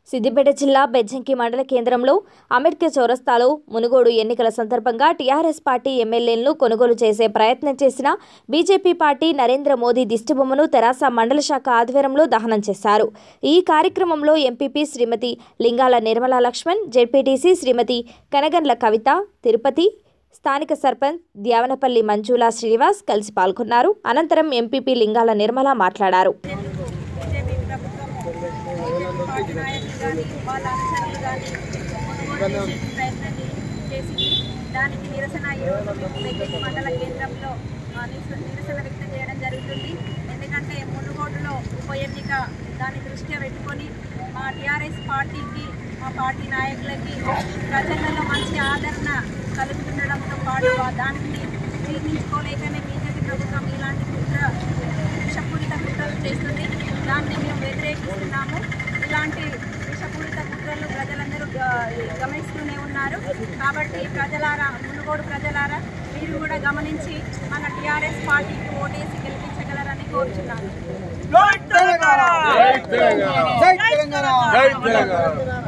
సిద్దిపేట జిల్లా బెజ్జంకి మండల కేంద్రంలో అంబేద్కర్ చౌరస్తాలో మునుగోడు ఎన్నికల సందర్భంగా టీఆర్ఎస్ పార్టీ ఎమ్మెల్యేలను కొనుగోలు చేసే ప్రయత్నం చేసిన బీజేపీ పార్టీ నరేంద్ర మోదీ దిష్టిబొమ్మను తెరాస మండల శాఖ ఆధ్వర్యంలో దహనం చేశారు ఈ కార్యక్రమంలో ఎంపీపీ శ్రీమతి లింగాల నిర్మలా లక్ష్మణ్ జెడ్పీటీసీ శ్రీమతి కనగండ్ల కవిత తిరుపతి స్థానిక సర్పంచ్ ద్యావనపల్లి మంజులా శ్రీనివాస్ కలిసి పాల్గొన్నారు అనంతరం ఎంపీపీ లింగాల నిర్మల మాట్లాడారు బీజేపీ ప్రభుత్వము బీజేపీ పార్టీ నాయకులు కానీ వాళ్ళ అనుచరులు కానీ కొనుగోలు చేసే ప్రయత్నం చే- చేసింది దానికి నిరసన ఈరోజు మేము బెజ్జెకి మండల కేంద్రంలో ఆ, నిరస- నిరసన వ్యక్తం చేయడం జరుగుతుంది ఎందుకంటే మునుగోడులో ఉప ఎన్నిక దాన్ని దృష్ట్యా పెట్టుకొని మా టీఆర్ఎస్ పార్టీకి మా పార్టీ నాయకులకి ప్రజలలో మంచి ఆదరణ కలుగుతుండడంతో పాటు ఆ దానికి జీర్ణించుకోలేకనే బీజేపీ ప్రభుత్వం ఇలాంటి కుట్ర విషపూరిత కుట్రలు చేస్తుంది దాన్ని మేము వ్యతిరేకిస్తున్నాము ఇలాంటి విషపూరిత కుట్రలు ప్రజలందరూ గ- గమనిస్తూనే ఉన్నారు కాబట్టి ప్రజలారా మునుగోడు ప్రజలారా మీరు కూడా గమనించి మన టీఆర్ఎస్ పార్టీకి ఓటేసి గెలిపించగలరని కోరుచున్నాను జై తెలంగాణ జై తెలంగాణ జై తెలంగాణ